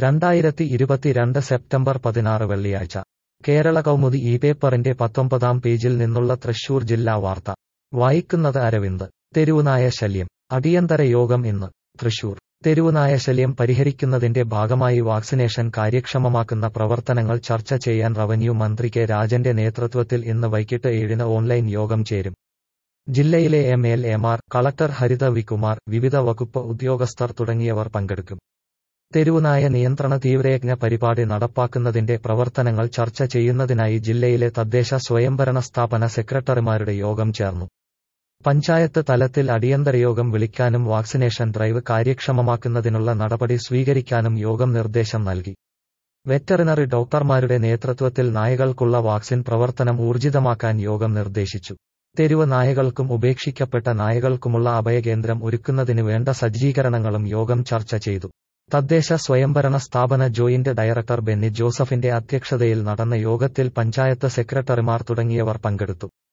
രണ്ടായിരത്തി ഇരുപത്തിരണ്ട് സെപ്റ്റംബർ പതിനാറ് വെള്ളിയാഴ്ച കേരള കൗമുദി ഈ പേപ്പറിന്റെ പത്തൊമ്പതാം പേജിൽ നിന്നുള്ള തൃശൂർ ജില്ലാ വാർത്ത വായിക്കുന്നത് അരവിന്ദ് തെരുവുനായ ശല്യം അടിയന്തര യോഗം ഇന്ന് തൃശൂർ തെരുവുനായ ശല്യം പരിഹരിക്കുന്നതിന്റെ ഭാഗമായി വാക്സിനേഷൻ കാര്യക്ഷമമാക്കുന്ന പ്രവർത്തനങ്ങൾ ചർച്ച ചെയ്യാൻ റവന്യൂ മന്ത്രി കെ രാജന്റെ നേതൃത്വത്തിൽ ഇന്ന് വൈകിട്ട് ഏഴിന് ഓൺലൈൻ യോഗം ചേരും ജില്ലയിലെ എം എൽ എമാർ കളക്ടർ ഹരിത വികുമാർ വിവിധ വകുപ്പ് ഉദ്യോഗസ്ഥർ തുടങ്ങിയവർ പങ്കെടുക്കും തെരുവുനായ നിയന്ത്രണ തീവ്രയജ്ഞ പരിപാടി നടപ്പാക്കുന്നതിന്റെ പ്രവർത്തനങ്ങൾ ചർച്ച ചെയ്യുന്നതിനായി ജില്ലയിലെ തദ്ദേശ സ്വയംഭരണ സ്ഥാപന സെക്രട്ടറിമാരുടെ യോഗം ചേർന്നു പഞ്ചായത്ത് തലത്തിൽ അടിയന്തരയോഗം വിളിക്കാനും വാക്സിനേഷൻ ഡ്രൈവ് കാര്യക്ഷമമാക്കുന്നതിനുള്ള നടപടി സ്വീകരിക്കാനും യോഗം നിർദ്ദേശം നൽകി വെറ്ററിനറി ഡോക്ടർമാരുടെ നേതൃത്വത്തിൽ നായകൾക്കുള്ള വാക്സിൻ പ്രവർത്തനം ഊർജിതമാക്കാൻ യോഗം നിർദ്ദേശിച്ചു തെരുവ് നായകൾക്കും ഉപേക്ഷിക്കപ്പെട്ട നായകൾക്കുമുള്ള അഭയകേന്ദ്രം ഒരുക്കുന്നതിന് വേണ്ട സജ്ജീകരണങ്ങളും യോഗം ചർച്ച ചെയ്തു തദ്ദേശ സ്വയംഭരണ സ്ഥാപന ജോയിന്റ് ഡയറക്ടർ ബെന്നി ജോസഫിന്റെ അധ്യക്ഷതയിൽ നടന്ന യോഗത്തിൽ പഞ്ചായത്ത് സെക്രട്ടറിമാർ തുടങ്ങിയവർ പങ്കെടുത്തു